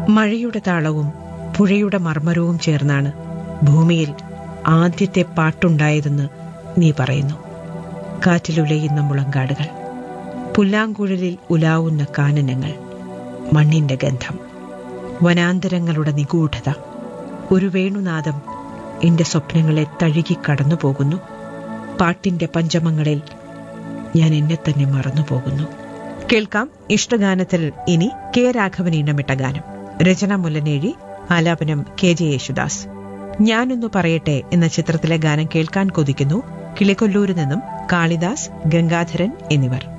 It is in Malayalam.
മഴയുടെ താളവും പുഴയുടെ മർമ്മരവും ചേർന്നാണ് ഭൂമിയിൽ ആദ്യത്തെ പാട്ടുണ്ടായതെന്ന് നീ പറയുന്നു കാറ്റിലുലയുന്ന മുളങ്കാടുകൾ പുല്ലാങ്കുഴലിൽ ഉലാവുന്ന കാനനങ്ങൾ മണ്ണിന്റെ ഗന്ധം വനാന്തരങ്ങളുടെ നിഗൂഢത ഒരു വേണുനാദം എന്റെ സ്വപ്നങ്ങളെ തഴുകി കടന്നു പോകുന്നു പാട്ടിന്റെ പഞ്ചമങ്ങളിൽ ഞാൻ എന്നെ തന്നെ മറന്നുപോകുന്നു കേൾക്കാം ഇഷ്ടഗാനത്തിൽ ഇനി കെ രാഘവൻ ഇണമിട്ട ഗാനം രചന മുല്ലനേഴി ആലാപനം കെ ജെ യേശുദാസ് ഞാനൊന്നു പറയട്ടെ എന്ന ചിത്രത്തിലെ ഗാനം കേൾക്കാൻ കൊതിക്കുന്നു കിളിക്കൊല്ലൂരിൽ നിന്നും കാളിദാസ് ഗംഗാധരൻ എന്നിവർ